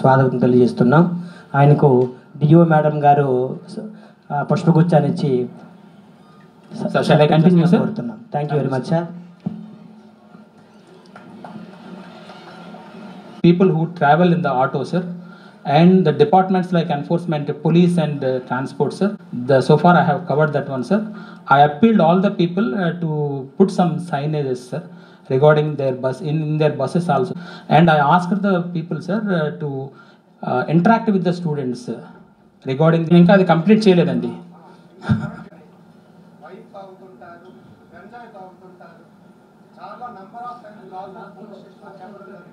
స్వాగతం తెలియజేస్తున్నాం ఆయనకు డిఓ మేడం గారు ఆ, పుష్పగుచ్చాన్ని ఇచ్చి Sir, shall I continue, sir? కోరుతున్నాం thank you very much sir people who travel in the auto, sir, and the departments like enforcement, police, and uh, transport, sir. The so far I have covered that one, sir. I appealed all the people uh, to put some signages, sir, regarding their bus in, in their buses also, and I asked the people, sir, uh, to uh, interact with the students uh, regarding ఇంకా అది complete చేయలేదండి white తాగుతుంటారు గంజాయి తాగుతుంటారు చాలా number of times lockdown police స్టేషన్లో చెప్పడం జరిగింది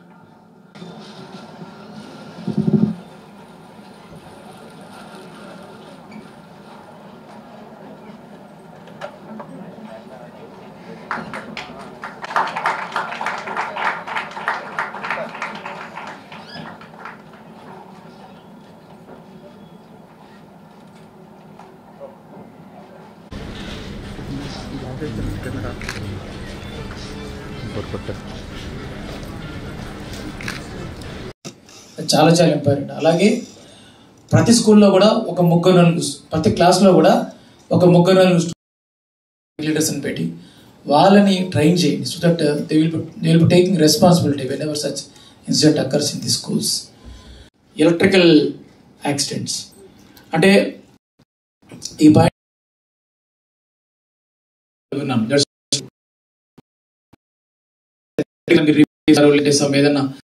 చాలా చాలా ఇంపార్టెంట్ అలాగే ప్రతి స్కూల్లో కూడా ఒక ముగ్గురు నలుగురు ప్రతి క్లాస్లో కూడా ఒక ముగ్గురు నలుగురు లీడర్స్ అని పెట్టి వాళ్ళని ట్రైన్ చేయండి so that they will they will be taking responsibility when ever such incident occurs in the schools electrical accidents అంటే ఈ పాయింట్ విన్నాం That's- ఏదన్నా